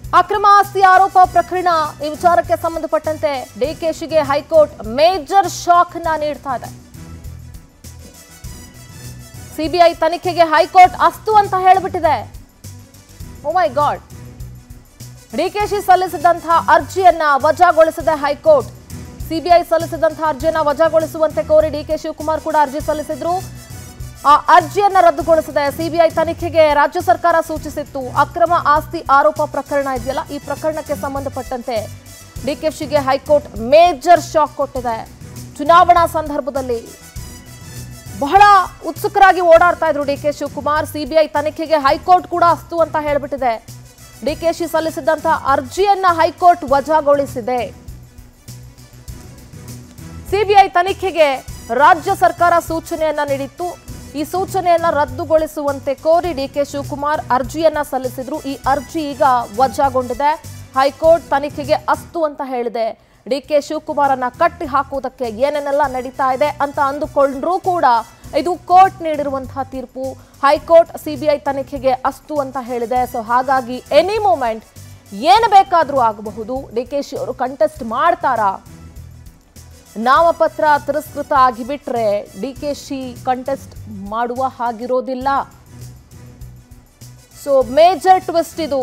ಅಕ್ರಮ ಆಸ್ತಿ ಆರೋಪ ಪ್ರಕರಣ ಈ ವಿಚಾರಕ್ಕೆ ಸಂಬಂಧಪಟ್ಟಂತೆ ಡಿಕೆಶಿಗೆ ಹೈಕೋರ್ಟ್ ಮೇಜರ್ ಶಾಕ್ ನ ನೀಡ್ತಾ ಇದೆ ಸಿಬಿಐ ತನಿಖೆಗೆ ಹೈಕೋರ್ಟ್ ಅಸ್ತು ಅಂತ ಹೇಳಿಬಿಟ್ಟಿದೆ ಓ ಮೈ ಗಾಡ್ ಡಿಕೆಶಿ ಸಲ್ಲಿಸಿದಂತಹ ಅರ್ಜಿಯನ್ನ ವಜಾಗೊಳಿಸಿದೆ ಹೈಕೋರ್ಟ್ ಸಿಬಿಐ ಸಲ್ಲಿಸಿದಂತಹ ಅರ್ಜಿಯನ್ನ ವಜಾಗೊಳಿಸುವಂತೆ ಕೋರಿ ಡಿಕೆ ಶಿವಕುಮಾರ್ ಕೂಡ ಅರ್ಜಿ ಸಲ್ಲಿಸಿದ್ರು ಆ ಅರ್ಜಿಯನ್ನ ರದ್ದುಗೊಳಿಸಿದೆ ಸಿಬಿಐ ತನಿಖೆಗೆ ರಾಜ್ಯ ಸರ್ಕಾರ ಸೂಚಿಸಿತ್ತು ಅಕ್ರಮ ಆಸ್ತಿ ಆರೋಪ ಪ್ರಕರಣ ಇದೆಯಲ್ಲ ಈ ಪ್ರಕರಣಕ್ಕೆ ಸಂಬಂಧಪಟ್ಟಂತೆ ಡಿಕೆಶಿಗೆ ಹೈಕೋರ್ಟ್ ಮೇಜರ್ ಶಾಕ್ ಕೊಟ್ಟಿದೆ ಚುನಾವಣಾ ಸಂದರ್ಭದಲ್ಲಿ ಬಹಳ ಉತ್ಸುಕರಾಗಿ ಓಡಾಡ್ತಾ ಇದ್ರು ಡಿಕೆ ಶಿವಕುಮಾರ್ ಸಿಬಿಐ ತನಿಖೆಗೆ ಹೈಕೋರ್ಟ್ ಕೂಡ ಅಸ್ತು ಅಂತ ಹೇಳ್ಬಿಟ್ಟಿದೆ ಡಿಕೆಶಿ ಸಲ್ಲಿಸಿದಂತಹ ಅರ್ಜಿಯನ್ನ ಹೈಕೋರ್ಟ್ ವಜಾಗೊಳಿಸಿದೆ ಸಿಬಿಐ ತನಿಖೆಗೆ ರಾಜ್ಯ ಸರ್ಕಾರ ಸೂಚನೆಯನ್ನ ನೀಡಿತ್ತು ಈ ಸೂಚನೆಯನ್ನ ರದ್ದುಗೊಳಿಸುವಂತೆ ಕೋರಿ ಡಿಕೆ ಶಿವಕುಮಾರ್ ಅರ್ಜಿಯನ್ನ ಸಲ್ಲಿಸಿದ್ರು ಈ ಅರ್ಜಿ ಈಗ ವಜಾಗೊಂಡಿದೆ ಹೈಕೋರ್ಟ್ ತನಿಖೆಗೆ ಅಸ್ತು ಅಂತ ಹೇಳಿದೆ ಡಿಕೆ ಶಿವಕುಮಾರನ್ನ ಕಟ್ಟಿ ಹಾಕುವುದಕ್ಕೆ ಏನೇನೆಲ್ಲ ನಡೀತಾ ಇದೆ ಅಂತ ಅಂದುಕೊಂಡ್ರೂ ಕೂಡ ಇದು ಕೋರ್ಟ್ ನೀಡಿರುವಂತಹ ತೀರ್ಪು ಹೈಕೋರ್ಟ್ ಸಿಬಿಐ ತನಿಖೆಗೆ ಅಸ್ತು ಅಂತ ಹೇಳಿದೆ ಸೊ ಹಾಗಾಗಿ ಎನಿ ಮೂಮೆಂಟ್ ಏನು ಬೇಕಾದರೂ ಆಗಬಹುದು ಡಿ ಕೆ ಶಿ ಅವರು ಕಂಟೆಸ್ಟ್ ಮಾಡ್ತಾರಾ ನಾಮಪತ್ರ ತಿರಸ್ಕೃತ ಆಗಿಬಿಟ್ರೆ ಡಿ ಕೆ ಶಿ ಕಂಟೆಸ್ಟ್ ಮಾಡುವ ಹಾಗಿರೋದಿಲ್ಲ ಸೊ ಮೇಜರ್ ಟ್ವಿಸ್ಟ್ ಇದು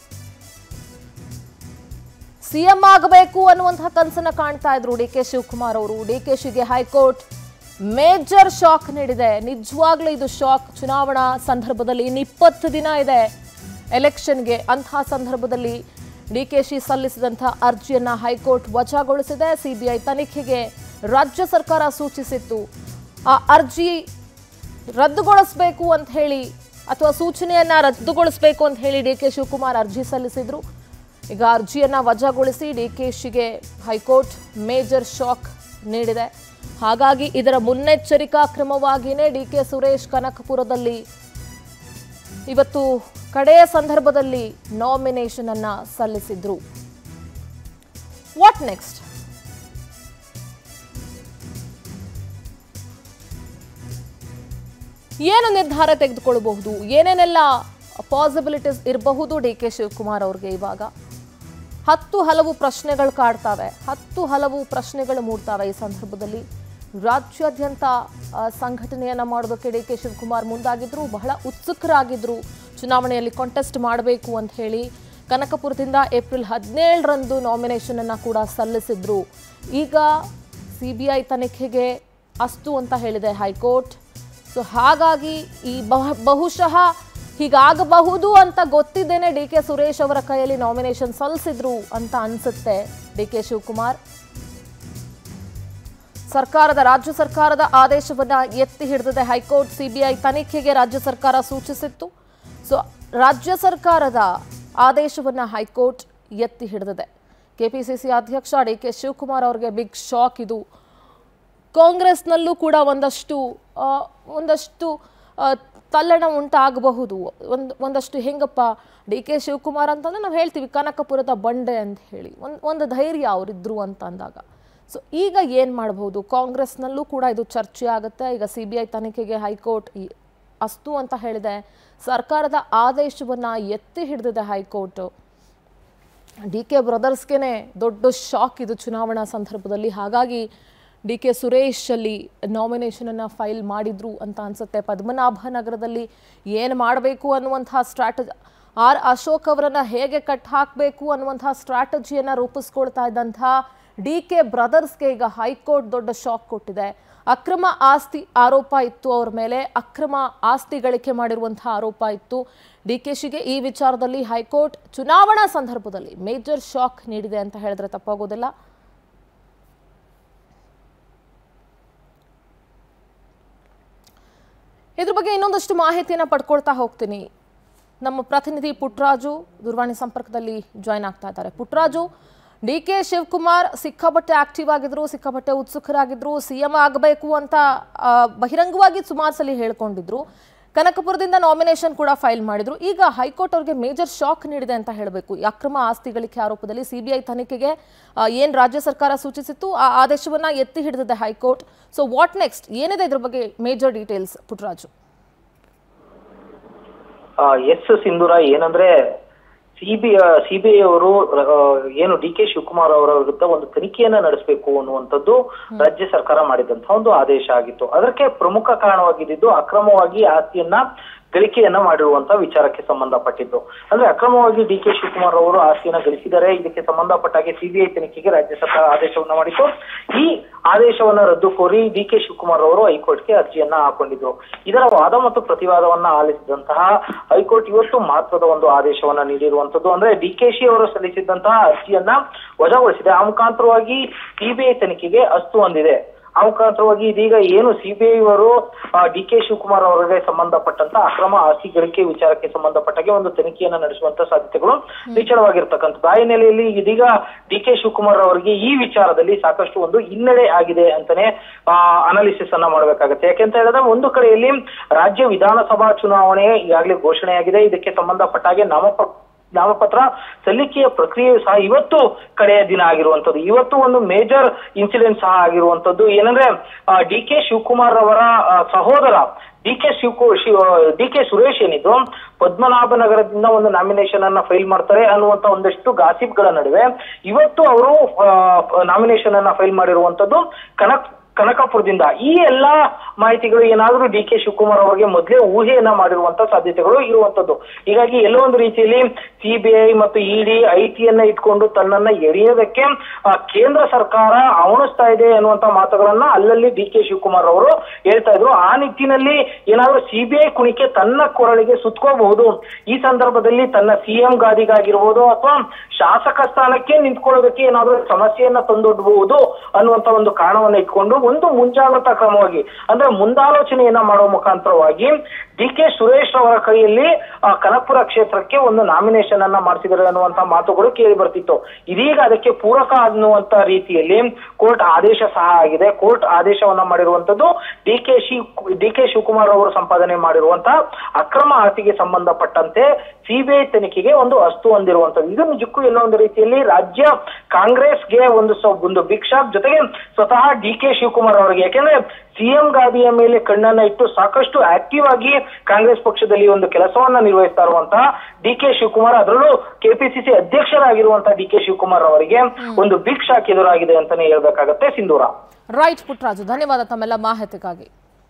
ಸಿಎಂ ಆಗಬೇಕು ಅನ್ನುವಂತಹ ಕನಸನ್ನ ಕಾಣ್ತಾ ಇದ್ರು ಡಿ ಕೆ ಶಿವಕುಮಾರ್ ಅವರು ಡಿ ಕೆ ಶಿಗೆ ಹೈಕೋರ್ಟ್ ಮೇಜರ್ ಶಾಕ್ ನೀಡಿದೆ ನಿಜವಾಗ್ಲೂ ಇದು ಶಾಕ್ ಚುನಾವಣಾ ಸಂದರ್ಭದಲ್ಲಿ ಇನ್ನು ಇಪ್ಪತ್ತು ದಿನ ಇದೆ ಎಲೆಕ್ಷನ್ಗೆ ಅಂತಹ ಸಂದರ್ಭದಲ್ಲಿ ಡಿ ಕೆ ಶಿ ಸಲ್ಲಿಸಿದಂತಹ ಅರ್ಜಿಯನ್ನ ಹೈಕೋರ್ಟ್ ವಜಾಗೊಳಿಸಿದೆ ಸಿಬಿಐ ತನಿಖೆಗೆ ರಾಜ್ಯ ಸರ್ಕಾರ ಸೂಚಿಸಿತ್ತು ಆ ಅರ್ಜಿ ರದ್ದುಗೊಳಿಸಬೇಕು ಅಂತ ಹೇಳಿ ಅಥವಾ ಸೂಚನೆಯನ್ನ ರದ್ದುಗೊಳಿಸಬೇಕು ಅಂತ ಹೇಳಿ ಡಿ ಕೆ ಶಿವಕುಮಾರ್ ಅರ್ಜಿ ಸಲ್ಲಿಸಿದ್ರು ಈಗ ಅರ್ಜಿಯನ್ನ ವಜಾಗೊಳಿಸಿ ಡಿ ಕೆ ಶಿಗೆ ಹೈಕೋರ್ಟ್ ಮೇಜರ್ ಶಾಕ್ ನೀಡಿದೆ ಹಾಗಾಗಿ ಇದರ ಮುನ್ನೆಚ್ಚರಿಕಾ ಕ್ರಮವಾಗಿಯೇ ಡಿ ಕೆ ಸುರೇಶ್ ಕನಕಪುರದಲ್ಲಿ ಇವತ್ತು ಕಡೆಯ ಸಂದರ್ಭದಲ್ಲಿ ನಾಮಿನೇಷನ್ ಅನ್ನ ಸಲ್ಲಿಸಿದ್ರು ವಾಟ್ ನೆಕ್ಸ್ಟ್ ಏನು ನಿರ್ಧಾರ ತೆಗೆದುಕೊಳ್ಳಬಹುದು ಏನೇನೆಲ್ಲ ಪಾಸಿಬಿಲಿಟೀಸ್ ಇರಬಹುದು ಡಿ ಕೆ ಶಿವಕುಮಾರ್ ಅವ್ರಿಗೆ ಇವಾಗ ಹತ್ತು ಹಲವು ಪ್ರಶ್ನೆಗಳು ಕಾಡ್ತಾವೆ ಹತ್ತು ಹಲವು ಪ್ರಶ್ನೆಗಳು ಮೂಡ್ತಾವೆ ಈ ಸಂದರ್ಭದಲ್ಲಿ ರಾಜ್ಯಾದ್ಯಂತ ಆ, ಸಂಘಟನೆಯನ್ನ ಮಾಡೋದಕ್ಕೆ ಡಿ ಕೆ ಶಿವಕುಮಾರ್ ಮುಂದಾಗಿದ್ರು ಬಹಳ ಉತ್ಸುಕರಾಗಿದ್ರು ಚುನಾವಣೆಯಲ್ಲಿ ಕಾಂಟೆಸ್ಟ್ ಮಾಡಬೇಕು ಅಂತ ಹೇಳಿ ಕನಕಪುರದಿಂದ ಏಪ್ರಿಲ್ ಹದಿನೇಳರಂದು ನಾಮಿನೇಷನ್ ಅನ್ನ ಕೂಡ ಸಲ್ಲಿಸಿದ್ರು ಈಗ ಸಿ ಬಿ ಐ ತನಿಖೆಗೆ ಅಸ್ತು ಅಂತ ಹೇಳಿದೆ ಹೈಕೋರ್ಟ್ ಸೊ ಹಾಗಾಗಿ ಈ ಬಹು ಬಹುಶಃ ಹೀಗಾಗಬಹುದು ಅಂತ ಗೊತ್ತಿದ್ದೇನೆ ಡಿ ಕೆ ಸುರೇಶ್ ಅವರ ಕೈಯಲ್ಲಿ ನಾಮಿನೇಷನ್ ಸಲ್ಲಿಸಿದ್ರು ಅಂತ ಅನ್ಸುತ್ತೆ ಡಿ ಕೆ ಶಿವಕುಮಾರ್ ಸರ್ಕಾರದ ರಾಜ್ಯ ಸರ್ಕಾರದ ಆದೇಶವನ್ನ ಎತ್ತಿ ಹಿಡಿದಿದೆ ಹೈಕೋರ್ಟ್ ಸಿಬಿಐ ತನಿಖೆಗೆ ರಾಜ್ಯ ಸರ್ಕಾರ ಸೂಚಿಸಿತ್ತು ಸೊ ರಾಜ್ಯ ಸರ್ಕಾರದ ಆದೇಶವನ್ನ ಹೈಕೋರ್ಟ್ ಎತ್ತಿ ಹಿಡಿದಿದೆ ಕೆಪಿಸಿಸಿ ಅಧ್ಯಕ್ಷ ಡಿ ಕೆ ಶಿವಕುಮಾರ್ ಅವರಿಗೆ ಬಿಗ್ ಶಾಕ್ ಇದು ಕಾಂಗ್ರೆಸ್ನಲ್ಲೂ ಕೂಡ ಒಂದಷ್ಟು ಆ, ಒಂದಷ್ಟು ಆ, ತಲ್ಲಣ ಉಂಟಾಗಬಹುದು ಒಂದು ಒಂದಷ್ಟು ಹೆಂಗಪ್ಪ ಡಿ ಕೆ ಶಿವಕುಮಾರ್ ಅಂತಂದ್ರೆ ನಾವು ಹೇಳ್ತೀವಿ ಕನಕಪುರದ ಬಂಡೆ ಅಂತ ಹೇಳಿ ಒಂದು ಒಂದು ಧೈರ್ಯ ಅವರಿದ್ರು ಅಂತ ಅಂದಾಗ ಸೊ ಈಗ ಏನು ಮಾಡಬಹುದು ಕಾಂಗ್ರೆಸ್ನಲ್ಲೂ ಕೂಡ ಇದು ಚರ್ಚೆ ಆಗುತ್ತೆ ಈಗ ಸಿ ಬಿ ಐ ತನಿಖೆಗೆ ಹೈಕೋರ್ಟ್ ಈ ಅಸ್ತು ಅಂತ ಹೇಳಿದೆ ಸರ್ಕಾರದ ಆದೇಶವನ್ನು ಎತ್ತಿ ಹಿಡಿದಿದೆ ಹೈಕೋರ್ಟ್ ಡಿ ಕೆ ಬ್ರದರ್ಸ್ಗೆನೆ ದೊಡ್ಡ ಶಾಕ್ ಇದು ಚುನಾವಣಾ ಸಂದರ್ಭದಲ್ಲಿ ಹಾಗಾಗಿ ಡಿ ಕೆ ಸುರೇಶ್ ಅಲ್ಲಿ ನಾಮಿನೇಷನನ್ನು ಫೈಲ್ ಮಾಡಿದ್ರು ಅಂತ ಅನ್ಸುತ್ತೆ ಪದ್ಮನಾಭ ನಗರದಲ್ಲಿ ಏನು ಮಾಡಬೇಕು ಅನ್ನುವಂತಹ ಸ್ಟ್ರಾಟಜಿ ಆರ್ ಅಶೋಕ್ ಅವರನ್ನ ಹೇಗೆ ಕಟ್ ಹಾಕಬೇಕು ಅನ್ನುವಂತಹ ಸ್ಟ್ರಾಟಜಿಯನ್ನು ರೂಪಿಸ್ಕೊಳ್ತಾ ಇದ್ದಂತಹ ಡಿ ಕೆ ಬ್ರದರ್ಸ್ಗೆ ಈಗ ಹೈಕೋರ್ಟ್ ದೊಡ್ಡ ಶಾಕ್ ಕೊಟ್ಟಿದೆ ಅಕ್ರಮ ಆಸ್ತಿ ಆರೋಪ ಇತ್ತು ಅವ್ರ ಮೇಲೆ ಅಕ್ರಮ ಆಸ್ತಿ ಗಳಿಕೆ ಮಾಡಿರುವಂತಹ ಆರೋಪ ಇತ್ತು ಡಿ ಕೆ ಶಿಗೆ ಈ ವಿಚಾರದಲ್ಲಿ ಹೈಕೋರ್ಟ್ ಚುನಾವಣಾ ಸಂದರ್ಭದಲ್ಲಿ ಮೇಜರ್ ಶಾಕ್ ನೀಡಿದೆ ಅಂತ ಹೇಳಿದ್ರೆ ತಪ್ಪಾಗೋದಿಲ್ಲ ಇದ್ರ ಬಗ್ಗೆ ಇನ್ನೊಂದಷ್ಟು ಮಾಹಿತಿಯನ್ನು ಪಡ್ಕೊಳ್ತಾ ಹೋಗ್ತೀನಿ ನಮ್ಮ ಪ್ರತಿನಿಧಿ ಪುಟ್ರಾಜು ದೂರವಾಣಿ ಸಂಪರ್ಕದಲ್ಲಿ ಜಾಯ್ನ್ ಆಗ್ತಾ ಇದ್ದಾರೆ ಪುಟ್ರಾಜು ಡಿ ಕೆ ಶಿವಕುಮಾರ್ ಸಿಕ್ಕಾಪಟ್ಟೆ ಆಕ್ಟಿವ್ ಆಗಿದ್ರು ಸಿಕ್ಕಾಪಟ್ಟೆ ಉತ್ಸುಕರಾಗಿದ್ರು ಸಿಎಂ ಆಗಬೇಕು ಅಂತ ಆ, ಬಹಿರಂಗವಾಗಿ ಸುಮಾರು ಸಲ ಹೇಳ್ಕೊಂಡಿದ್ರು ಕನಕಪುರದಿಂದ ನಾಮಿನೇಷನ್ ಕೂಡ ಫೈಲ್ ಮಾಡಿದ್ರು ಈಗ ಹೈಕೋರ್ಟ್ ಅವ್ರಿಗೆ ಮೇಜರ್ ಶಾಕ್ ನೀಡಿದೆ ಅಂತ ಹೇಳಬೇಕು ಈ ಅಕ್ರಮ ಆಸ್ತಿ ಗಳಿಕೆ ಆರೋಪದಲ್ಲಿ ಸಿಬಿಐ ತನಿಖೆಗೆ ಆ, ಏನ್ ರಾಜ್ಯ ಸರ್ಕಾರ ಸೂಚಿಸಿತ್ತು ಆ ಆದೇಶವನ್ನ ಎತ್ತಿ ಹಿಡಿದಿದೆ ಹೈಕೋರ್ಟ್ ಸೊ ವಾಟ್ ನೆಕ್ಸ್ಟ್ ಏನಿದೆ ಇದ್ರ ಬಗ್ಗೆ major details Putraju yes Sindhura ಏನಂದ್ರೆ ಸಿಬಿ ಸಿಬಿಐ ಅವರು ಆ, ಏನು ಡಿ ಕೆ ಶಿವಕುಮಾರ್ ಅವರ ವಿರುದ್ಧ ಒಂದು ತನಿಖೆಯನ್ನ ನಡೆಸಬೇಕು ಅನ್ನುವಂಥದ್ದು ರಾಜ್ಯ ಸರ್ಕಾರ ಮಾಡಿದಂತಹ ಒಂದು ಆದೇಶ ಆಗಿತ್ತು ಅದಕ್ಕೆ ಪ್ರಮುಖ ಕಾರಣವಾಗಿದ್ದು ಅಕ್ರಮವಾಗಿ ಆಸ್ತಿಯನ್ನ ಗಳಿಕೆಯನ್ನ ಮಾಡಿರುವಂತಹ ವಿಚಾರಕ್ಕೆ ಸಂಬಂಧಪಟ್ಟಿದ್ದು ಅಂದ್ರೆ ಅಕ್ರಮವಾಗಿ ಡಿ ಕೆ ಶಿವಕುಮಾರ್ ಅವರು ಆಸ್ತಿಯನ್ನ ಗಳಿಸಿದ್ದಾರೆ ಇದಕ್ಕೆ ಸಂಬಂಧಪಟ್ಟ ಹಾಗೆ ಸಿಬಿಐ ತನಿಖೆಗೆ ರಾಜ್ಯ ಸರ್ಕಾರ ಆದೇಶವನ್ನ ಮಾಡಿತ್ತು ಈ ಆದೇಶವನ್ನ ರದ್ದು ಕೋರಿ ಡಿ ಕೆ ಶಿವಕುಮಾರ್ ಅವರು ಹೈಕೋರ್ಟ್ಗೆ ಅರ್ಜಿಯನ್ನ ಹಾಕೊಂಡಿದ್ರು ಇದರ ವಾದ ಮತ್ತು ಪ್ರತಿವಾದವನ್ನ ಆಲಿಸಿದಂತಹ ಹೈಕೋರ್ಟ್ ಇವತ್ತು ಮಹತ್ವದ ಒಂದು ಆದೇಶವನ್ನ ನೀಡಿರುವಂತದ್ದು ಅಂದ್ರೆ ಡಿ ಕೆ ಶಿ ಅವರು ಸಲ್ಲಿಸಿದಂತಹ ಅರ್ಜಿಯನ್ನ ವಜಾಗೊಳಿಸಿದೆ ಆ ಮುಖಾಂತರವಾಗಿ ಸಿಬಿಐ ತನಿಖೆಗೆ ಅಸ್ತು ಹೊಂದಿದೆ ಆ ಮುಖಾಂತರವಾಗಿ ಇದೀಗ ಏನು ಸಿಬಿಐ ಅವರು ಡಿ ಕೆ ಶಿವಕುಮಾರ್ ಅವರಿಗೆ ಸಂಬಂಧಪಟ್ಟಂತ ಅಕ್ರಮ ಆಸ್ತಿ ಗಳಿಕೆ ವಿಚಾರಕ್ಕೆ ಸಂಬಂಧಪಟ್ಟಾಗೆ ಒಂದು ತನಿಖೆಯನ್ನ ನಡೆಸುವಂತ ಸಾಧ್ಯತೆಗಳು ನಿಚ್ಚಳವಾಗಿರ್ತಕ್ಕಂಥದ್ದು ಆ ಹಿನ್ನೆಲೆಯಲ್ಲಿ ಇದೀಗ ಡಿ ಕೆ ಶಿವಕುಮಾರ್ ಅವರಿಗೆ ಈ ವಿಚಾರದಲ್ಲಿ ಸಾಕಷ್ಟು ಒಂದು ಹಿನ್ನಡೆ ಆಗಿದೆ ಅಂತಾನೆ ಅನಾಲಿಸಿಸ್ ಅನ್ನ ಮಾಡಬೇಕಾಗತ್ತೆ ಯಾಕೆಂತ ಹೇಳಿದ್ರೆ ಒಂದು ಕಡೆಯಲ್ಲಿ ರಾಜ್ಯ ವಿಧಾನಸಭಾ ಚುನಾವಣೆ ಈಗಾಗಲೇ ಘೋಷಣೆಯಾಗಿದೆ ಇದಕ್ಕೆ ಸಂಬಂಧಪಟ್ಟ ಹಾಗೆ ನಾಮಪ ನಾಮಪತ್ರ ಸಲ್ಲಿಕೆಯ ಪ್ರಕ್ರಿಯೆ ಸಹ ಇವತ್ತು ಕಡೆಯ ದಿನ ಆಗಿರುವಂತದ್ದು ಇವತ್ತು ಒಂದು ಮೇಜರ್ ಇನ್ಸಿಡೆಂಟ್ ಸಹ ಆಗಿರುವಂತದ್ದು ಏನಂದ್ರೆ ಡಿ ಕೆ ಶಿವಕುಮಾರ್ ಅವರ ಆ, ಸಹೋದರ ಡಿ ಕೆ ಶಿವಕು ಡಿ ಕೆ ಸುರೇಶ್ ಏನಿದ್ರು ಪದ್ಮನಾಭನಗರದಿಂದ ಒಂದು ನಾಮಿನೇಷನ್ ಅನ್ನ ಫೈಲ್ ಮಾಡ್ತಾರೆ ಅನ್ನುವಂತ ಒಂದಷ್ಟು ಗಾಸಿಪ್ ಗಳ ನಡುವೆ ಇವತ್ತು ಅವರು ನಾಮಿನೇಷನ್ ಅನ್ನ ಫೈಲ್ ಮಾಡಿರುವಂತದ್ದು ಕನಕ್ ಕನಕಪುರದಿಂದ ಈ ಎಲ್ಲಾ ಮಾಹಿತಿಗಳು ಏನಾದ್ರೂ ಡಿ ಕೆ ಶಿವಕುಮಾರ್ ಅವರಿಗೆ ಮೊದಲೇ ಊಹೆಯನ್ನ ಮಾಡಿರುವಂತ ಸಾಧ್ಯತೆಗಳು ಇರುವಂತದ್ದು ಹೀಗಾಗಿ ಎಲ್ಲೋ ಒಂದು ರೀತಿಯಲ್ಲಿ ಸಿಬಿಐ ಮತ್ತು ಇಡಿ ಐಟಿಯನ್ನ ಇಟ್ಕೊಂಡು ತನ್ನನ್ನ ಎಳೆಯೋದಕ್ಕೆ ಆ, ಕೇಂದ್ರ ಸರ್ಕಾರ ಅವಣಿಸ್ತಾ ಇದೆ ಅನ್ನುವಂತ ಮಾತುಗಳನ್ನ ಅಲ್ಲಲ್ಲಿ ಡಿ ಕೆ ಶಿವಕುಮಾರ್ ಅವರು ಹೇಳ್ತಾ ಇದ್ರು ಆ ನಿಟ್ಟಿನಲ್ಲಿ ಏನಾದ್ರೂ ಸಿಬಿಐ ಕುಣಿಕೆ ತನ್ನ ಕೊರಳಿಗೆ ಸುತ್ಕೋಬಹುದು ಈ ಸಂದರ್ಭದಲ್ಲಿ ತನ್ನ ಸಿಎಂ ಗಾದಿಗಾಗಿರ್ಬೋದು ಅಥವಾ ಶಾಸಕ ಸ್ಥಾನಕ್ಕೆ ನಿಂತ್ಕೊಳ್ಳೋದಕ್ಕೆ ಏನಾದ್ರೂ ಸಮಸ್ಯೆಯನ್ನ ತಂದೊಡ್ಬಹುದು ಅನ್ನುವಂತ ಒಂದು ಕಾರಣವನ್ನ ಇಟ್ಕೊಂಡು ಒಂದು ಮುಂಜಾಗ್ರತಾ ಕ್ರಮವಾಗಿ ಅಂದ್ರೆ ಮುಂದಾಲೋಚನೆಯನ್ನ ಮಾಡುವ ಮುಖಾಂತರವಾಗಿ ಡಿ ಕೆ ಸುರೇಶ್ ಅವರ ಕೈಯಲ್ಲಿ ಆ, ಕನಕಪುರ ಕ್ಷೇತ್ರಕ್ಕೆ ಒಂದು ನಾಮಿನೇಷನ್ ಅನ್ನ ಮಾಡಿಸಿದ್ದಾರೆ ಅನ್ನುವಂತ ಮಾತುಗಳು ಕೇಳಿ ಬರ್ತಿತ್ತು ಇದೀಗ ಅದಕ್ಕೆ ಪೂರಕ ಅನ್ನುವಂತ ರೀತಿಯಲ್ಲಿ ಕೋರ್ಟ್ ಆದೇಶ ಸಹ ಆಗಿದೆ ಕೋರ್ಟ್ ಆದೇಶವನ್ನ ಮಾಡಿರುವಂತದ್ದು D K Shi D K Shivakumar ಅವರು ಸಂಪಾದನೆ ಮಾಡಿರುವಂತ ಅಕ್ರಮ ಆಸ್ತಿಗೆ ಸಂಬಂಧಪಟ್ಟಂತೆ ಸಿಬಿಐ ತನಿಖೆಗೆ ಒಂದು ಅಸ್ತು ಹೊಂದಿರುವಂತದ್ದು ಇದು ನಿಜಕ್ಕೂ ಎಲ್ಲೋ ಒಂದು ರೀತಿಯಲ್ಲಿ ರಾಜ್ಯ ಕಾಂಗ್ರೆಸ್ಗೆ ಒಂದು ಸ- ಒಂದು ಬಿಗ್ ಶಾಕ್ ಜೊತೆಗೆ ಸ್ವತಃ ಡಿ ಕೆ ಶಿವಕುಮಾರ್ ಅವರಿಗೆ ಯಾಕೆಂದ್ರೆ ಸಿಎಂ ಗಾದಿಯ ಮೇಲೆ ಕಣ್ಣನ್ನ ಇಟ್ಟು ಸಾಕಷ್ಟು ಆಕ್ಟಿವ್ ಆಗಿ ಕಾಂಗ್ರೆಸ್ ಪಕ್ಷದಲ್ಲಿ ಒಂದು ಕೆಲಸವನ್ನ ನಿರ್ವಹಿಸ್ತಾ ಇರುವಂತಹ ಡಿ ಕೆ ಶಿವಕುಮಾರ್ ಅದರಲ್ಲೂ ಕೆಪಿಸಿಸಿ ಅಧ್ಯಕ್ಷರಾಗಿರುವಂತಹ ಡಿ ಕೆ ಶಿವಕುಮಾರ್ ಅವರಿಗೆ ಒಂದು ಬಿಗ್ ಶಾಕ್ ಎದುರಾಗಿದೆ ಅಂತಾನೆ ಹೇಳ್ಬೇಕಾಗತ್ತೆ ಸಿಂಧೂರ ರೈಟ್ ಪುಟ್ಟರಾಜು ಧನ್ಯವಾದ ತಮ್ಮೆಲ್ಲ ಮಾಹಿತಿಗಾಗಿ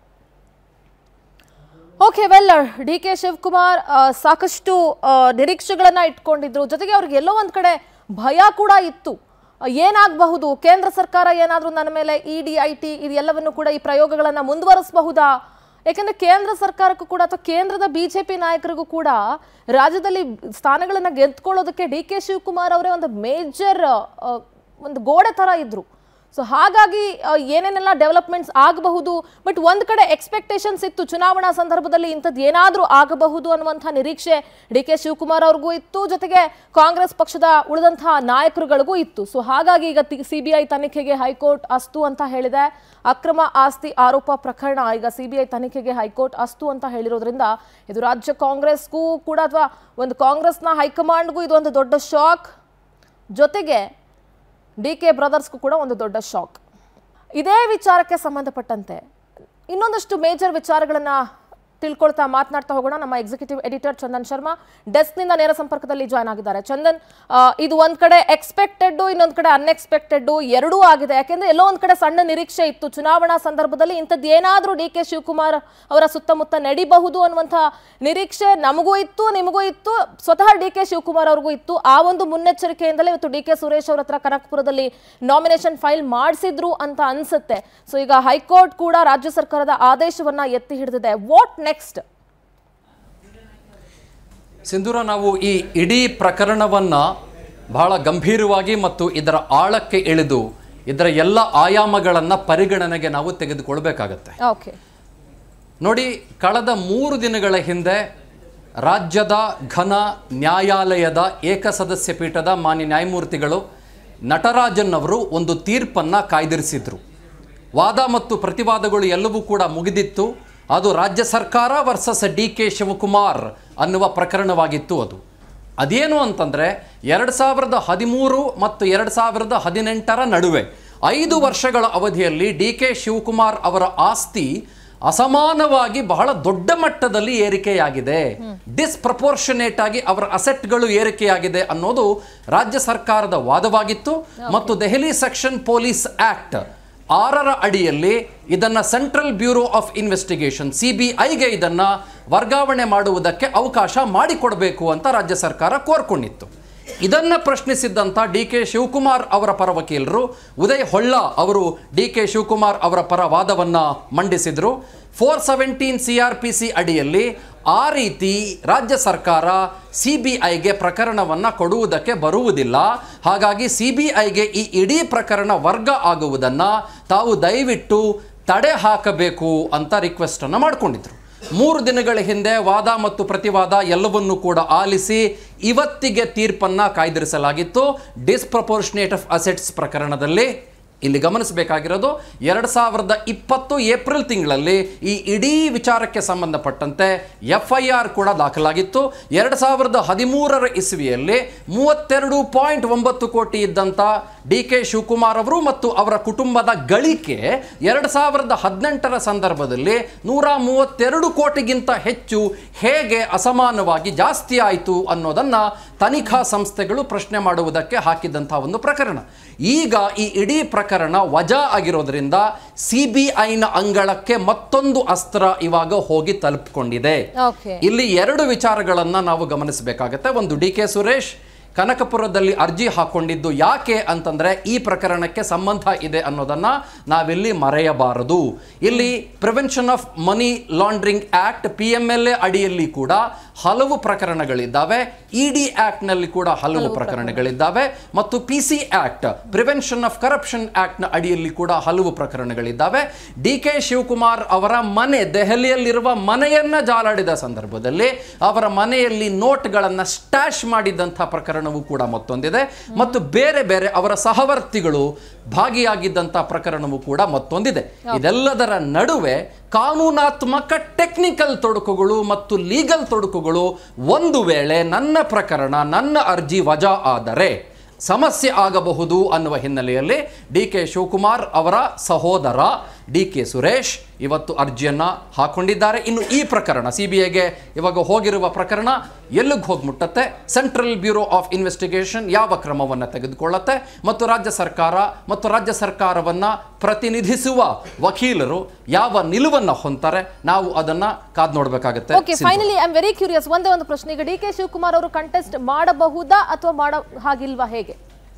okay well D K Shivakumar ಆ, ಸಾಕಷ್ಟು ಆ, ನಿರೀಕ್ಷೆಗಳನ್ನ ಇಟ್ಕೊಂಡಿದ್ರು ಜೊತೆಗೆ ಅವ್ರಿಗೆ ಎಲ್ಲೋ ಒಂದ್ ಕಡೆ ಭಯ ಕೂಡ ಇತ್ತು ಆ, ಏನಾಗಬಹುದು ಕೇಂದ್ರ ಸರ್ಕಾರ ಏನಾದರೂ ನನ್ನ ಮೇಲೆ ಇ ಡಿ ಐ ಟಿ ಇದೆಲ್ಲವನ್ನು ಕೂಡ ಈ ಪ್ರಯೋಗಗಳನ್ನು ಮುಂದುವರಿಸಬಹುದಾ ಯಾಕಂದ್ರೆ ಕೇಂದ್ರ ಸರ್ಕಾರಕ್ಕೂ ಕೂಡ ಅಥವಾ ಕೇಂದ್ರದ ಬಿಜೆಪಿ ನಾಯಕರಿಗೂ ಕೂಡ ರಾಜ್ಯದಲ್ಲಿ ಸ್ಥಾನಗಳನ್ನು ಗೆದ್ಕೊಳ್ಳೋದಕ್ಕೆ ಡಿ ಕೆ ಶಿವಕುಮಾರ್ ಅವರೇ ಒಂದು ಮೇಜರ್ ಒಂದು ಗೋಡೆ ಥರ ಇದ್ರು ಸೊ ಹಾಗಾಗಿ ಆ, ಏನೇನೆಲ್ಲ ಡೆವಲಪ್ಮೆಂಟ್ಸ್ ಆಗಬಹುದು ಬಟ್ ಒಂದು ಕಡೆ ಎಕ್ಸ್ಪೆಕ್ಟೇಷನ್ಸ್ ಇತ್ತು ಚುನಾವಣಾ ಸಂದರ್ಭದಲ್ಲಿ ಇಂಥದ್ದು ಏನಾದರೂ ಆಗಬಹುದು ಅನ್ನುವಂಥ ನಿರೀಕ್ಷೆ ಡಿ ಕೆ ಶಿವಕುಮಾರ್ ಅವ್ರಿಗೂ ಇತ್ತು ಜೊತೆಗೆ ಕಾಂಗ್ರೆಸ್ ಪಕ್ಷದ ಉಳಿದಂತಹ ನಾಯಕರುಗಳಿಗೂ ಇತ್ತು ಸೊ ಹಾಗಾಗಿ ಈಗ ಸಿ ಬಿ ಐ ತನಿಖೆಗೆ ಹೈಕೋರ್ಟ್ ಅಸ್ತು ಅಂತ ಹೇಳಿದೆ ಅಕ್ರಮ ಆಸ್ತಿ ಆರೋಪ ಪ್ರಕರಣ ಈಗ ಸಿ ಬಿ ಐ ತನಿಖೆಗೆ ಹೈಕೋರ್ಟ್ ಅಸ್ತು ಅಂತ ಹೇಳಿರೋದ್ರಿಂದ ಇದು ರಾಜ್ಯ ಕಾಂಗ್ರೆಸ್ಗೂ ಕೂಡ ಅಥವಾ ಒಂದು ಕಾಂಗ್ರೆಸ್ನ ಹೈಕಮಾಂಡ್ಗೂ ಇದು ಒಂದು ದೊಡ್ಡ ಶಾಕ್ ಜೊತೆಗೆ ಡಿ ಕೆ ಬ್ರದರ್ಸ್ಗೂ ಕೂಡ ಒಂದು ದೊಡ್ಡ ಶಾಕ್ ಇದೇ ವಿಚಾರಕ್ಕೆ ಸಂಬಂಧಪಟ್ಟಂತೆ ಇನ್ನೊಂದಷ್ಟು ಮೇಜರ್ ವಿಚಾರಗಳನ್ನ ತಿಳ್ಕೊಳ್ತಾ ಮಾತನಾಡ್ತಾ ಹೋಗೋಣ ನಮ್ಮ ಎಕ್ಸಿಕ್ಯೂಟಿವ್ ಎಡಿಟರ್ ಚಂದನ್ ಶರ್ಮಾ ಡೆಸ್ಕ್ನಿಂದ ನೇರ ಸಂಪರ್ಕದಲ್ಲಿ ಜಾಯ್ನ್ ಆಗಿದ್ದಾರೆ ಚಂದನ್ ಆ, ಇದು ಒಂದ್ ಕಡೆ ಎಕ್ಸ್ಪೆಕ್ಟೆಡ್ ಇನ್ನೊಂದ್ ಕಡೆ ಅನ್ಎಕ್ಸ್ಪೆಕ್ಟೆಡ್ ಎರಡೂ ಆಗಿದೆ ಯಾಕೆಂದ್ರೆ ಎಲ್ಲೋ ಒಂದ್ ಕಡೆ ಸಣ್ಣ ನಿರೀಕ್ಷೆ ಇತ್ತು ಚುನಾವಣಾ ಸಂದರ್ಭದಲ್ಲಿ ಇಂಥದ್ದು ಏನಾದ್ರೂ ಡಿ ಕೆ ಶಿವಕುಮಾರ್ ಅವರ ಸುತ್ತಮುತ್ತ ನಡಿಬಹುದು ಅನ್ನುವಂಥ ನಿರೀಕ್ಷೆ ನಮಗೂ ಇತ್ತು ನಿಮಗೂ ಇತ್ತು ಸ್ವತಃ ಡಿ ಕೆ ಶಿವಕುಮಾರ್ ಅವ್ರಿಗೂ ಇತ್ತು ಆ ಒಂದು ಮುನ್ನೆಚ್ಚರಿಕೆಯಿಂದಲೇ ಇವತ್ತು ಡಿ ಕೆ ಸುರೇಶ್ ಅವ್ರ ಹತ್ರ ಕನಕಪುರದಲ್ಲಿ ನಾಮಿನೇಷನ್ ಫೈಲ್ ಮಾಡಿಸಿದ್ರು ಅಂತ ಅನ್ಸುತ್ತೆ ಸೊ ಈಗ ಹೈಕೋರ್ಟ್ ಕೂಡ ರಾಜ್ಯ ಸರ್ಕಾರದ ಆದೇಶವನ್ನ ಎತ್ತಿ ಹಿಡಿದಿದೆ ವಾಟ್ ನೆಕ್ಸ್ಟ್ ಸಿಂಧೂರ ನಾವು ಈ ಇಡೀ ಪ್ರಕರಣವನ್ನು ಬಹಳ ಗಂಭೀರವಾಗಿ ಮತ್ತು ಇದರ ಆಳಕ್ಕೆ ಇಳಿದು ಇದರ ಎಲ್ಲ ಆಯಾಮಗಳನ್ನು ಪರಿಗಣನೆಗೆ ನಾವು ತೆಗೆದುಕೊಳ್ಬೇಕಾಗತ್ತೆ ಓಕೆ ನೋಡಿ ಕಳೆದ ಮೂರು ದಿನಗಳ ಹಿಂದೆ ರಾಜ್ಯದ ಘನ ನ್ಯಾಯಾಲಯದ ಏಕಸದಸ್ಯ ಪೀಠದ ಮಾನ್ಯ ನ್ಯಾಯಮೂರ್ತಿಗಳು ನಟರಾಜನ್ ಅವರು ಒಂದು ತೀರ್ಪನ್ನು ಕಾಯ್ದಿರಿಸಿದ್ರು ವಾದ ಮತ್ತು ಪ್ರತಿವಾದಗಳು ಎಲ್ಲವೂ ಕೂಡ ಮುಗಿದಿತ್ತು ಅದು ರಾಜ್ಯ ಸರ್ಕಾರ ವರ್ಸಸ್ ಡಿ ಕೆ ಶಿವಕುಮಾರ್ ಅನ್ನುವ ಪ್ರಕರಣವಾಗಿತ್ತು ಅದು ಅದೇನು ಅಂತಂದರೆ ಎರಡು ಸಾವಿರದ ಹದಿಮೂರು ಮತ್ತು ಎರಡು ಸಾವಿರದ ಹದಿನೆಂಟರ ನಡುವೆ ಐದು ವರ್ಷಗಳ ಅವಧಿಯಲ್ಲಿ ಡಿ ಕೆ ಶಿವಕುಮಾರ್ ಅವರ ಆಸ್ತಿ ಅಸಮಾನವಾಗಿ ಬಹಳ ದೊಡ್ಡ ಮಟ್ಟದಲ್ಲಿ ಏರಿಕೆಯಾಗಿದೆ ಡಿಸ್ಪ್ರಪೋರ್ಷನೇಟ್ ಆಗಿ ಅವರ ಅಸೆಟ್ಗಳು ಏರಿಕೆಯಾಗಿದೆ ಅನ್ನೋದು ರಾಜ್ಯ ಸರ್ಕಾರದ ವಾದವಾಗಿತ್ತು ಮತ್ತು ದೆಹಲಿ ಸೆಕ್ಷನ್ ಪೊಲೀಸ್ ಆಕ್ಟ್ ಆರರ ಅಡಿಯಲ್ಲಿ ಇದನ್ನ central bureau of investigation C B ಐಗೆ ಇದನ್ನ ವರ್ಗಾವಣೆ ಮಾಡುವುದಕ್ಕೆ ಅವಕಾಶ ಮಾಡಿಕೊಡಬೇಕು ಅಂತ ರಾಜ್ಯ ಸರ್ಕಾರ ಕೋರ್ಕೊಂಡಿತ್ತು ಇದನ್ನ ಪ್ರಶ್ನಿಸಿದ್ದಂಥ ಡಿ ಕೆ ಶಿವಕುಮಾರ್ ಅವರ ಪರ ವಕೀಲರು ಉದಯ್ ಹೊಳ್ಳ ಅವರು ಡಿ ಕೆ ಶಿವಕುಮಾರ್ ಅವರ ಪರ ವಾದವನ್ನ ಮಂಡಿಸಿದ್ರು four seventeen C R P C ಅಡಿಯಲ್ಲಿ ಆ ರೀತಿ ರಾಜ್ಯ ಸರ್ಕಾರ ಸಿ ಬಿ ಐಗೆ ಪ್ರಕರಣವನ್ನು ಕೊಡುವುದಕ್ಕೆ ಬರುವುದಿಲ್ಲ ಹಾಗಾಗಿ ಸಿ ಬಿ ಐಗೆ ಈ ಇಡೀ ಪ್ರಕರಣ ವರ್ಗ ಆಗುವುದನ್ನು ತಾವು ದಯವಿಟ್ಟು ತಡೆ ಹಾಕಬೇಕು ಅಂತ ರಿಕ್ವೆಸ್ಟನ್ನು ಮಾಡಿಕೊಂಡಿದ್ರು ಮೂರು ದಿನಗಳ ಹಿಂದೆ ವಾದ ಮತ್ತು ಪ್ರತಿವಾದ ಎಲ್ಲವನ್ನೂ ಕೂಡ ಆಲಿಸಿ ಇವತ್ತಿಗೆ ತೀರ್ಪನ್ನು ಕಾಯ್ದಿರಿಸಲಾಗಿತ್ತು ಡಿಸ್ಪ್ರಪೋರ್ಷನೇಟ್ ಆಫ್ ಅಸೆಟ್ಸ್ ಪ್ರಕರಣದಲ್ಲಿ ಇಲ್ಲಿ ಗಮನಿಸಬೇಕಾಗಿರೋದು ಎರಡು ಸಾವಿರದ ಇಪ್ಪತ್ತು ಏಪ್ರಿಲ್ ತಿಂಗಳಲ್ಲಿ ಈ ಇಡೀ ವಿಚಾರಕ್ಕೆ ಸಂಬಂಧಪಟ್ಟಂತೆ ಎಫ್ ಐ ಆರ್ ಕೂಡ ದಾಖಲಾಗಿತ್ತು ಎರಡು ಸಾವಿರದ ಹದಿಮೂರರ ಇಸ್ವಿಯಲ್ಲಿ ಮೂವತ್ತೆರಡು ಪಾಯಿಂಟ್ ಒಂಬತ್ತು ಕೋಟಿ ಇದ್ದಂಥ ಡಿ ಕೆ ಶಿವಕುಮಾರ್ ಅವರು ಮತ್ತು ಅವರ ಕುಟುಂಬದ ಗಳಿಕೆ ಎರಡು ಸಾವಿರದ ಹದಿನೆಂಟರ ಸಂದರ್ಭದಲ್ಲಿ ನೂರ ಮೂವತ್ತೆರಡು ಕೋಟಿಗಿಂತ ಹೆಚ್ಚು ಹೇಗೆ ಅಸಮಾನವಾಗಿ ಜಾಸ್ತಿ ಆಯಿತು ಅನ್ನೋದನ್ನು ತನಿಖಾ ಸಂಸ್ಥೆಗಳು ಪ್ರಶ್ನೆ ಮಾಡುವುದಕ್ಕೆ ಹಾಕಿದಂಥ ಒಂದು ಪ್ರಕರಣ ಈಗ ಈ ಇಡೀ ಪ್ರಕರಣ ವಜಾ ಆಗಿರೋದ್ರಿಂದ ಸಿ ಬಿ ಐನ ಅಂಗಳಕ್ಕೆ ಮತ್ತೊಂದು ಅಸ್ತ್ರ ಇವಾಗ ಹೋಗಿ ತಲುಪಿಕೊಂಡಿದೆ ಓಕೆ ಇಲ್ಲಿ ಎರಡು ವಿಚಾರಗಳನ್ನ ನಾವು ಗಮನಿಸಬೇಕಾಗತ್ತೆ ಒಂದು ಡಿ ಕೆ ಸುರೇಶ್ ಕನಕಪುರದಲ್ಲಿ ಅರ್ಜಿ ಹಾಕೊಂಡಿದ್ದು ಯಾಕೆ ಅಂತಂದ್ರೆ ಈ ಪ್ರಕರಣಕ್ಕೆ ಸಂಬಂಧ ಇದೆ ಅನ್ನೋದನ್ನ ನಾವಿಲ್ಲಿ ಮರೆಯಬಾರದು ಇಲ್ಲಿ prevention of money laundering act P M L A ಅಡಿಯಲ್ಲಿ ಕೂಡ ಹಲವು ಪ್ರಕರಣಗಳಿದ್ದಾವೆ ಇ ಡಿ ನಲ್ಲಿ ಕೂಡ ಹಲವು ಪ್ರಕರಣಗಳಿದ್ದಾವೆ ಮತ್ತು P C act prevention of corruption act ನ ಅಡಿಯಲ್ಲಿ ಕೂಡ ಹಲವು ಪ್ರಕರಣಗಳಿದ್ದಾವೆ ಡಿ ಕೆ ಶಿವಕುಮಾರ್ ಅವರ ಮನೆ ದೆಹಲಿಯಲ್ಲಿರುವ ಮನೆಯನ್ನ ಜಾಲಾಡಿದ ಸಂದರ್ಭದಲ್ಲಿ ಅವರ ಮನೆಯಲ್ಲಿ ನೋಟ್ಗಳನ್ನ ಸ್ಟ್ಯಾಶ್ ಮಾಡಿದಂಥ ಪ್ರಕರಣವೂ ಕೂಡ ಮತ್ತೊಂದಿದೆ ಮತ್ತು ಬೇರೆ ಬೇರೆ ಅವರ ಸಹವರ್ತಿಗಳು ಭಾಗಿಯಾಗಿದ್ದಂಥ ಪ್ರಕರಣವೂ ಕೂಡ ಮತ್ತೊಂದಿದೆ ಇದೆಲ್ಲದರ ನಡುವೆ ಕಾನೂನಾತ್ಮಕ ಟೆಕ್ನಿಕಲ್ ತೊಡಕುಗಳು ಮತ್ತು ಲೀಗಲ್ ತೊಡಕುಗಳು ಒಂದು ವೇಳೆ ನನ್ನ ಪ್ರಕರಣ ನನ್ನ ಅರ್ಜಿ ವಜಾ ಆದರೆ ಸಮಸ್ಯೆ ಆಗಬಹುದು ಅನ್ನುವ ಹಿನ್ನೆಲೆಯಲ್ಲಿ ಡಿ ಕೆ ಶಿವಕುಮಾರ್ ಅವರ ಸಹೋದರ ಡಿ ಕೆ ಸುರೇಶ್ ಇವತ್ತು ಅರ್ಜಿಯನ್ನ ಹಾಕೊಂಡಿದ್ದಾರೆ ಇನ್ನು ಈ ಪ್ರಕರಣ ಸಿ ಬಿ ಐಗೆ ಇವಾಗ ಹೋಗಿರುವ ಪ್ರಕರಣ ಎಲ್ಲಿಗೆ ಹೋಗಿ ಮುಟ್ಟತ್ತೆ ಸೆಂಟ್ರಲ್ ಬ್ಯೂರೋ ಆಫ್ ಇನ್ವೆಸ್ಟಿಗೇಷನ್ ಯಾವ ಕ್ರಮವನ್ನು ತೆಗೆದುಕೊಳ್ಳುತ್ತೆ ಮತ್ತು ರಾಜ್ಯ ಸರ್ಕಾರ ಮತ್ತು ರಾಜ್ಯ ಸರ್ಕಾರವನ್ನ ಪ್ರತಿನಿಧಿಸುವ ವಕೀಲರು ಯಾವ ನಿಲುವನ್ನು ಹೊಂತಾರೆ ನಾವು ಅದನ್ನ ಕಾದ್ ನೋಡ್ಬೇಕಾಗತ್ತೆ okay Sindhu. Finally I am very curious ಒಂದೇ ಒಂದು ಪ್ರಶ್ನೆ ಈಗ ಡಿ ಕೆ ಶಿವಕುಮಾರ್ ಅವರು ಕಂಟೆಸ್ಟ್ ಮಾಡಬಹುದಾ ಅಥವಾ ಮಾಡೋ ಹಾಗಿಲ್ವಾ ಹೇಗೆ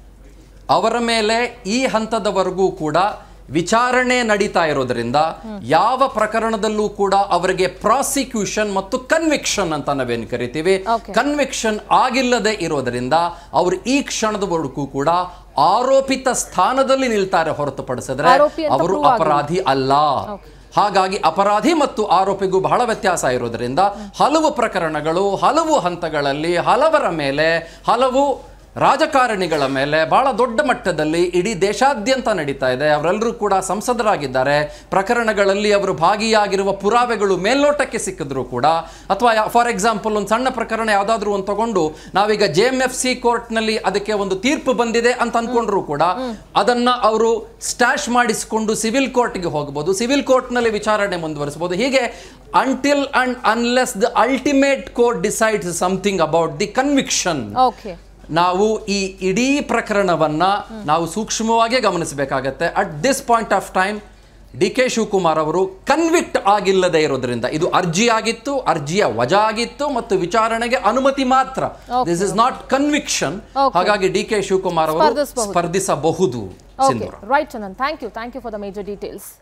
ಅವರ ಮೇಲೆ ಈ ಹಂತದವರೆಗೂ ಕೂಡ ವಿಚಾರಣೆ ನಡೀತಾ ಇರೋದ್ರಿಂದ ಯಾವ ಪ್ರಕರಣದಲ್ಲೂ ಕೂಡ ಅವರಿಗೆ ಪ್ರಾಸಿಕ್ಯೂಷನ್ ಮತ್ತು ಕನ್ವಿಕ್ಷನ್ ಅಂತ ನಾವೇನು ಕರಿತೀವಿ Okay. ಕನ್ವಿಕ್ಷನ್ ಆಗಿಲ್ಲದೆ ಇರೋದ್ರಿಂದ ಅವರು ಈ ಕ್ಷಣದವರೆಗೂ ಕೂಡ ಆರೋಪಿತ ಸ್ಥಾನದಲ್ಲಿ ನಿಲ್ತಾರೆ ಹೊರತುಪಡಿಸಿದ್ರೆ ಆರೋಪಿ ಅಂತ ಅವರು prove ಆಗಿಲ್ಲ. ಅಪರಾಧಿ ಅಲ್ಲ ಹಾಗಾಗಿ ಅಪರಾಧಿ ಮತ್ತು ಆರೋಪಿಗೂ ಬಹಳ ವ್ಯತ್ಯಾಸ ಇರೋದ್ರಿಂದ ಹಲವು ಪ್ರಕರಣಗಳು ಹಲವು ಹಂತಗಳಲ್ಲಿ ಹಲವರ ಮೇಲೆ ಹಲವು ರಾಜಕಾರಣಿಗಳ ಮೇಲೆ ಬಹಳ ದೊಡ್ಡ ಮಟ್ಟದಲ್ಲಿ ಇಡೀ ದೇಶಾದ್ಯಂತ ನಡೀತಾ ಇದೆ ಅವರೆಲ್ಲರೂ ಕೂಡ ಸಂಸದರಾಗಿದ್ದಾರೆ ಪ್ರಕರಣಗಳಲ್ಲಿ ಅವರು ಭಾಗಿಯಾಗಿರುವ ಪುರಾವೆಗಳು ಮೇಲ್ನೋಟಕ್ಕೆ ಸಿಕ್ಕಿದ್ರು ಕೂಡ ಅಥವಾ ಫಾರ್ ಎಕ್ಸಾಂಪಲ್ ಒಂದು ಸಣ್ಣ ಪ್ರಕರಣ ಯಾವುದಾದ್ರೂ ಒಂದು ತಗೊಂಡು ನಾವೀಗ ಜೆ ಎಂ ಎಫ್ ಸಿ ಕೋರ್ಟ್ನಲ್ಲಿ ಅದಕ್ಕೆ ಒಂದು ತೀರ್ಪು ಬಂದಿದೆ ಅಂತ ಅನ್ಕೊಂಡ್ರು ಕೂಡ ಅದನ್ನ ಅವರು ಸ್ಟ್ಯಾಶ್ ಮಾಡಿಸಿಕೊಂಡು ಸಿವಿಲ್ ಕೋರ್ಟ್ಗೆ ಹೋಗಬಹುದು ಸಿವಿಲ್ ಕೋರ್ಟ್ನಲ್ಲಿ ವಿಚಾರಣೆ ಮುಂದುವರಿಸಬಹುದು ಹೀಗೆ until and unless the ultimate court decides something about the conviction okay ನಾವು ಈ ಇಡೀ ಪ್ರಕರಣವನ್ನ ನಾವು ಸೂಕ್ಷ್ಮವಾಗಿ ಗಮನಿಸಬೇಕಾಗತ್ತೆ at this point of time D K Shivakumar ಅವರು ಕನ್ವಿಕ್ಟ್ ಆಗಿಲ್ಲದೆ ಇರೋದ್ರಿಂದ ಇದು ಅರ್ಜಿ ಆಗಿತ್ತು ಅರ್ಜಿಯ ವಜಾ ಆಗಿತ್ತು ಮತ್ತು ವಿಚಾರಣೆಗೆ ಅನುಮತಿ ಮಾತ್ರ this is not conviction Okay. ಹಾಗಾಗಿ ಡಿ ಕೆ ಶಿವಕುಮಾರ್ ಅವರು ಸ್ಪರ್ಧಿಸಬಹುದು. ಸ್ಪರ್ಧಿಸಬಹುದು okay Sindhura right Chandan thank you thank you for the major details